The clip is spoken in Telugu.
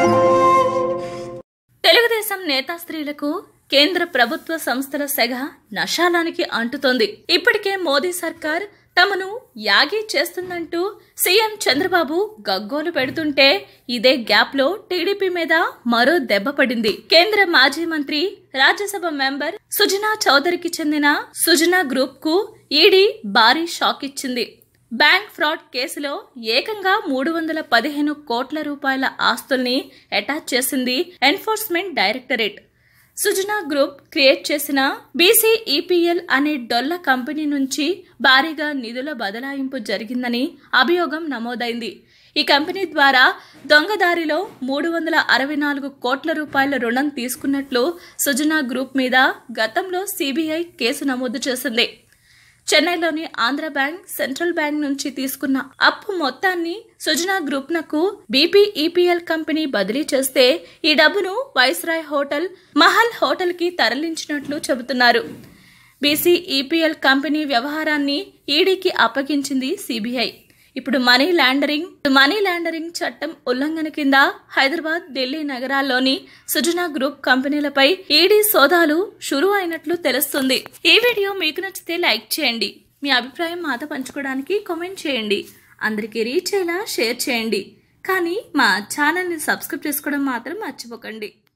తెలుగుదేశం నేతా స్త్రీలకు కేంద్ర ప్రభుత్వ సంస్థల సెగ నశాలానికి అంటుతోంది ఇప్పటికే మోదీ సర్కార్ తమను యాగి చేస్తుందంటూ సీఎం చంద్రబాబు గగ్గోలు పెడుతుంటే ఇదే గ్యాప్ లో టీడీపీ మీద మరో దెబ్బ పడింది కేంద్ర మాజీ మంత్రి రాజ్యసభ మెంబర్ సుజనా చౌదరికి చెందిన సుజనా గ్రూప్ కు ఈడీ భారీ షాక్ ఇచ్చింది బ్యాంక్ ఫ్రాడ్ కేసులో ఏకంగా మూడు వందల పదిహేను కోట్ల రూపాయల ఆస్తుల్ని అటాచ్ చేసింది Enforcement Directorate Sujana group create చేసిన బీసీ ఈపీఎల్ అనే డొల్ల కంపెనీ నుంచి భారీగా నిధుల బదలాయింపు జరిగిందని అభియోగం నమోదైంది ఈ కంపెనీ ద్వారా దొంగదారిలో మూడు వందల అరవై నాలుగు కోట్ల రూపాయల రుణం తీసుకున్నట్లు సుజనా గ్రూప్ మీద గతంలో సిబిఐ కేసు నమోదు చేసింది చెన్నైలోని ఆంధ్ర బ్యాంక్ సెంట్రల్ బ్యాంక్ నుంచి తీసుకున్న అప్పు మొత్తాన్ని సుజనా గ్రూప్ నకు బీపీఈపీఎల్ కంపెనీ బదిలీ చేస్తే ఈ డబ్బును వైస్రాయ్ హోటల్ మహల్ హోటల్ కి తరలించినట్లు చెబుతున్నారు బీసీఈపీఎల్ కంపెనీ వ్యవహారాన్ని ఈడీకి అప్పగించింది సిబిఐ ఇప్పుడు మనీ లాండరింగ్ మనీ లాండరింగ్ చట్టం ఉల్లంఘన కింద హైదరాబాద్ ఢిల్లీ నగరాల్లోని సుజనా గ్రూప్ కంపెనీలపై ఈడీ సోదాలు షురు అయినట్లు తెలుస్తుంది ఈ వీడియో మీకు నచ్చితే లైక్ చేయండి మీ అభిప్రాయం మాతో పంచుకోవడానికి కామెంట్ చేయండి అందరికీ రీచ్ అయ్యేలా షేర్ చేయండి కానీ మా ఛానల్ని సబ్స్క్రైబ్ చేసుకోవడం మాత్రం మర్చిపోకండి